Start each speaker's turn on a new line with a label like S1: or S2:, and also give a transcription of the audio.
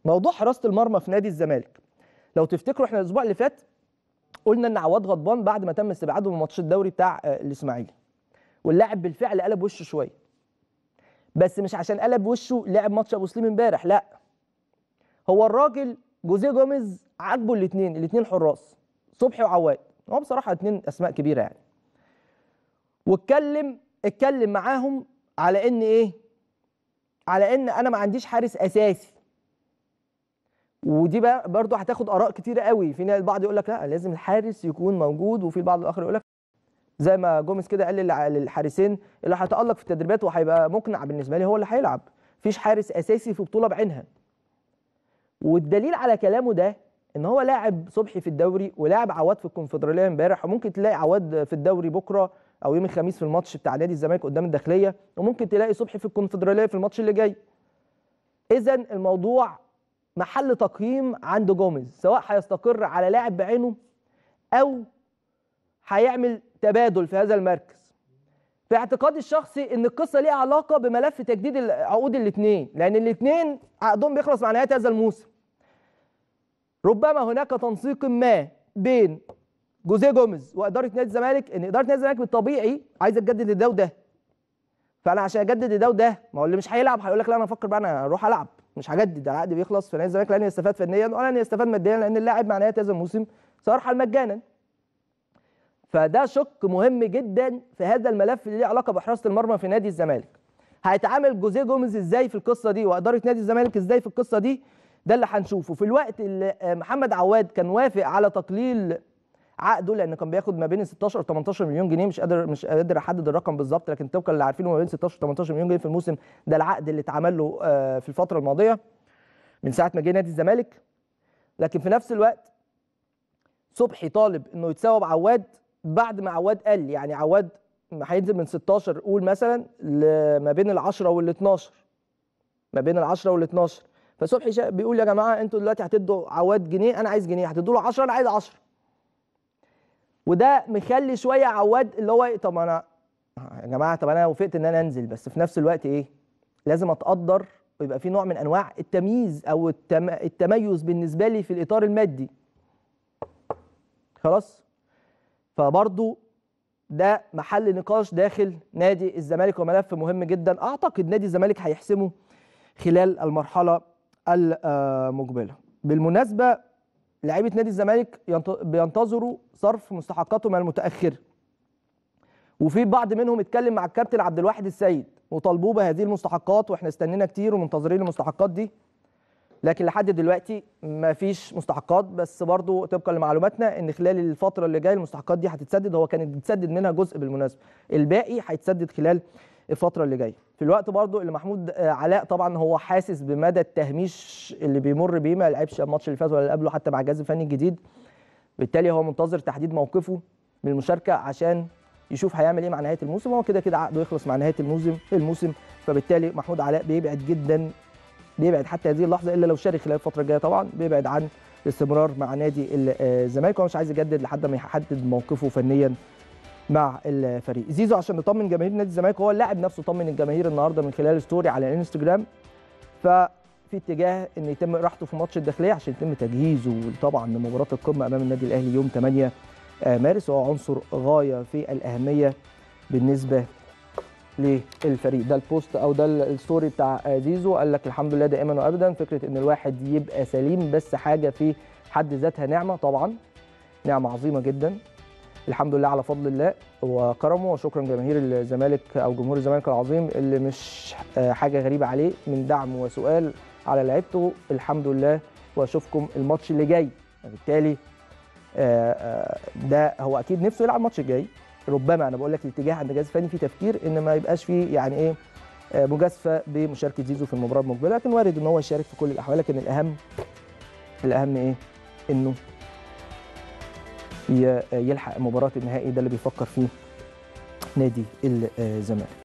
S1: موضوع حراسه المرمى في نادي الزمالك لو تفتكروا احنا الاسبوع اللي فات قلنا ان عواد غضبان بعد ما تم استبعاده من ماتش الدوري بتاع آه، الاسماعيلي واللاعب بالفعل قلب وشه شويه بس مش عشان قلب وشه لعب ماتش ابو سليم امبارح لا هو الراجل جوزيه جوميز عاجبه الاثنين الاثنين حراس صبحي وعواد هو بصراحه اثنين اسماء كبيره يعني واتكلم اتكلم معاهم على ان ايه على ان انا ما عنديش حارس اساسي ودي بقى برضه هتاخد اراء كتيره قوي في ناس- البعض يقول لك لا لازم الحارس يكون موجود وفي البعض الاخر يقول لك زي ما جوميز كده قال للع- للحارسين اللي هيتالق في التدريبات وهيبقى مقنع بالنسبه لي هو اللي هيلعب مفيش حارس اساسي في بطوله بعينها والدليل على كلامه ده ان هو لاعب صبحي في الدوري ولاعب عواد في الكونفدراليه امبارح وممكن تلاقي عواد في الدوري بكره او يوم الخميس في الماتش بتاع نادي الزمالك قدام الداخليه وممكن تلاقي صبحي في الكونفدراليه في الماتش اللي جاي اذا الموضوع محل تقييم عند جوميز سواء هيستقر على لاعب بعينه او هيعمل تبادل في هذا المركز في اعتقادي الشخصي ان القصه ليها علاقه بملف تجديد عقود الاثنين لان الاثنين عقدهم بيخلص مع نهايه هذا الموسم ربما هناك تنسيق ما بين جوزيه جوميز واداره نادي الزمالك ان اداره نادي الزمالك بالطبيعي عايزه تجدد ده وده فانا عشان اجدد ده وده ما هو اللي مش هيلعب هيقول لك لا انا افكر بقى انا اروح العب مش هجدد العقد بيخلص في نادي الزمالك لن يستفاد فنيا ولا ان يستفاد ماديا لان اللاعب مع نهايه هذا الموسم سيرحل مجانا فده شق مهم جدا في هذا الملف اللي ليه علاقه بحراسه المرمى في نادي الزمالك هيتعامل جوزيه جوميز ازاي في القصه دي واداره نادي الزمالك ازاي في القصه دي ده اللي هنشوفه في الوقت اللي آه، محمد عواد كان وافق على تقليل عقده لان كان بياخد ما بين 16 و 18 مليون جنيه مش قادر مش قادر احدد الرقم بالظبط لكن طبقا اللي عارفينه ما بين 16 و 18 مليون جنيه في الموسم ده العقد اللي اتعمل له آه، في الفتره الماضيه من ساعه ما جه نادي الزمالك لكن في نفس الوقت صبحي طالب انه يتساوى بعواد بعد ما عواد قال يعني عواد هينزل من 16 قول مثلا ما بين ال 10 وال 12 ما بين ال 10 وال 12 فصبحي شا- بيقول يا جماعه انتوا دلوقتي هتدوا عواد جنيه انا عايز جنيه هتدوا له 10 انا عايز 10 وده مخلي شويه عواد اللي هو إيه، طب انا يا جماعه طب انا وافقت ان انا انزل بس في نفس الوقت ايه لازم اتقدر ويبقى في نوع من انواع التمييز او التم... التميز بالنسبه لي في الاطار المادي خلاص فبرضو ده محل نقاش داخل نادي الزمالك وملف مهم جدا اعتقد نادي الزمالك هيحسمه خلال المرحله المقبله بالمناسبه لعيبه نادي الزمالك ينت- بينتظروا صرف مستحقاتهم المتاخره وفي بعض منهم اتكلم مع الكابتن عبد الواحد السيد وطالبوه بهذه المستحقات واحنا استنينا كتير ومنتظرين المستحقات دي لكن لحد دلوقتي ما فيش مستحقات بس برضو طبقا لمعلوماتنا ان خلال الفتره اللي جايه المستحقات دي هتتسدد هو كانت بتسدد منها جزء بالمناسبه الباقي هيتسدد خلال الفتره اللي جايه في الوقت برضو اللي محمود آه، علاء طبعا هو حاسس بمدى التهميش اللي بيمر بيه ما لعبش الماتش اللي فات ولا اللي قبله حتى مع الجهاز الفني الجديد بالتالي هو منتظر تحديد موقفه من المشاركه عشان يشوف هيعمل ايه مع نهايه الموسم هو كده كده عقده يخلص مع نهايه الموسم الموسم فبالتالي محمود علاء بيبعد جدا بيبعد حتى هذه اللحظه الا لو شارك خلال الفتره الجايه طبعا بيبعد عن الاستمرار مع نادي ال- آه، الزمالك وهو مش عايز يجدد لحد ما يحدد موقفه فنيا مع الفريق زيزو عشان نطمن جماهير نادي الزمالك هو اللاعب نفسه طمن الجماهير النهارده من خلال ستوري على الانستجرام ففي اتجاه ان يتم راحته في ماتش الداخليه عشان يتم تجهيزه طبعا لمباراه القمه امام النادي الاهلي يوم 8 مارس وهو عنصر غايه في الاهميه بالنسبه للفريق ده البوست او ده الستوري بتاع زيزو قال لك الحمد لله دائما وابدا فكره ان الواحد يبقى سليم بس حاجه في حد ذاتها نعمه طبعا نعمه عظيمه جدا الحمد لله على فضل الله وكرمه وشكرا جماهير الزمالك او جمهور الزمالك العظيم اللي مش آه، حاجه غريبه عليه من دعم وسؤال على لعيبته الحمد لله واشوفكم الماتش اللي جاي بالتالي آه، آه، ده هو اكيد نفسه يلعب الماتش الجاي ربما انا بقول لك الاتجاه عند الجهاز الفني في تفكير ان ما يبقاش فيه يعني ايه آه، مجازفه بمشاركه زيزو في المباراه المقبله لكن وارد ان هو يشارك في كل الاحوال لكن الاهم الاهم ايه انه ي- يلحق مباراه النهائي ده اللي بيفكر فيه نادي الزمالك